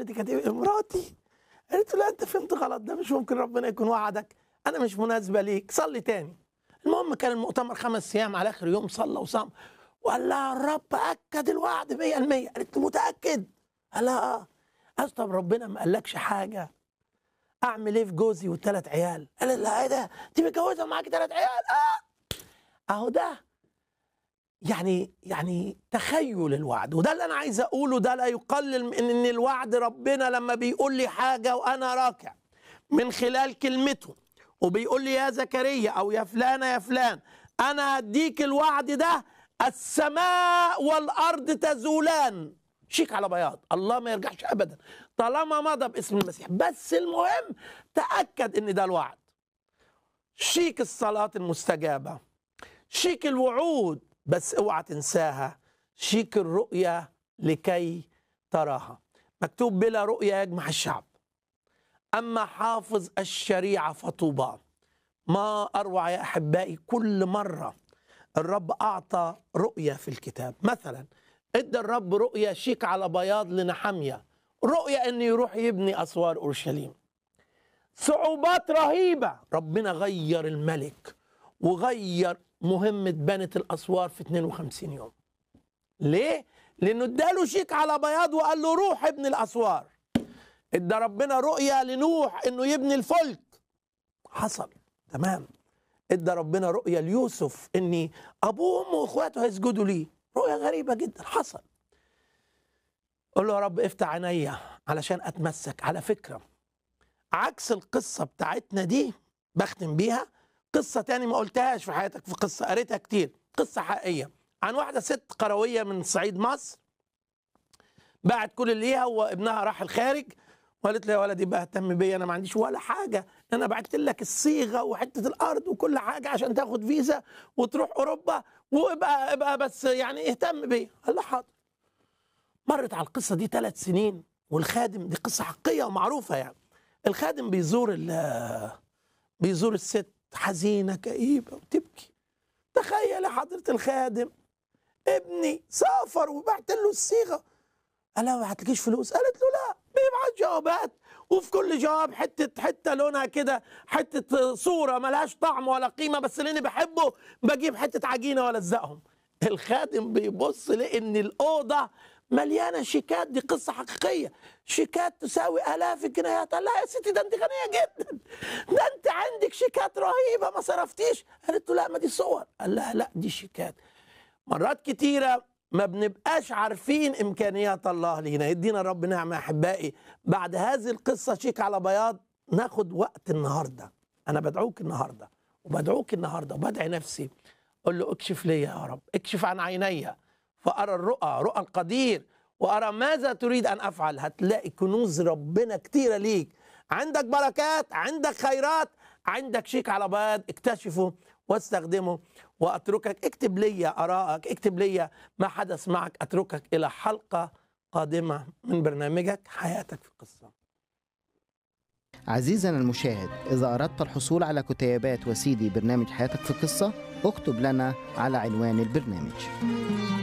دي كانت إيه؟ مراتي قالت له لا انت فهمت غلط ده مش ممكن ربنا يكون وعدك انا مش مناسبه ليك صلي تاني المهم كان المؤتمر خمس ايام على اخر يوم صلى وصام وقال لها الرب اكد الوعد 100% قالت له متاكد قال لها اه قال طب ربنا ما قالكش حاجه اعمل ايه في جوزي والثلاث عيال قال لها ايه ده انت متجوزه ومعاكي ثلاث عيال اه اهو ده يعني يعني تخيل الوعد وده اللي انا عايز اقوله ده لا يقلل من ان الوعد ربنا لما بيقول لي حاجه وانا راكع من خلال كلمته وبيقول لي يا زكريا او يا فلانه يا فلان انا هديك الوعد ده السماء والارض تزولان شيك على بياض الله ما يرجعش ابدا طالما مضى باسم المسيح بس المهم تاكد ان ده الوعد شيك الصلاه المستجابه شيك الوعود بس اوعى تنساها شيك الرؤية لكي تراها مكتوب بلا رؤية يجمع الشعب أما حافظ الشريعة فطوبى ما أروع يا أحبائي كل مرة الرب أعطى رؤية في الكتاب مثلا ادى الرب رؤية شيك على بياض لنحمية رؤية أن يروح يبني أسوار أورشليم صعوبات رهيبة ربنا غير الملك وغير مهمة بنت الأسوار في 52 يوم ليه؟ لأنه اداله شيك على بياض وقال له روح ابن الأسوار ادى ربنا رؤية لنوح انه يبني الفلك حصل تمام ادى ربنا رؤية ليوسف ان ابوه وامه واخواته هيسجدوا ليه رؤية غريبة جدا حصل قول له يا رب افتح عينيا علشان اتمسك على فكرة عكس القصة بتاعتنا دي بختم بيها قصة تاني ما قلتهاش في حياتك في قصة قريتها كتير قصة حقيقية عن واحدة ست قروية من صعيد مصر باعت كل اللي ليها وابنها راح الخارج وقالت له يا ولدي بقى اهتم بيا انا ما عنديش ولا حاجه انا بعت لك الصيغه وحته الارض وكل حاجه عشان تاخد فيزا وتروح اوروبا وابقى ابقى بس يعني اهتم بيا قال له حاضر مرت على القصه دي ثلاث سنين والخادم دي قصه حقيقيه ومعروفه يعني الخادم بيزور بيزور الست حزينه كئيبه وتبكي تخيل يا حضره الخادم ابني سافر وبعت له الصيغه قال لها ما بعتلكيش فلوس قالت له لا بيبعت جوابات وفي كل جواب حته حته لونها كده حته صوره ملهاش طعم ولا قيمه بس لاني بحبه بجيب حته عجينه والزقهم الخادم بيبص لان الاوضه مليانه شيكات دي قصه حقيقيه شيكات تساوي الاف الجنيهات قال لها يا ستي ده انت غنيه جدا ده انت عندك شيكات رهيبه ما صرفتيش قالت له لا ما دي صور قال لها لا دي شيكات مرات كتيره ما بنبقاش عارفين امكانيات الله لينا يدينا الرب نعمه يا احبائي بعد هذه القصه شيك على بياض ناخد وقت النهارده انا بدعوك النهارده وبدعوك النهارده وبدعي نفسي اقول له اكشف لي يا رب اكشف عن عيني فارى الرؤى رؤى القدير وارى ماذا تريد ان افعل هتلاقي كنوز ربنا كتيره ليك عندك بركات عندك خيرات عندك شيك على بياض اكتشفه واستخدمه واتركك اكتب لي ارائك اكتب لي ما حدث معك اتركك الى حلقه قادمه من برنامجك حياتك في قصه عزيزنا المشاهد إذا أردت الحصول على كتيبات وسيدي برنامج حياتك في قصة اكتب لنا على عنوان البرنامج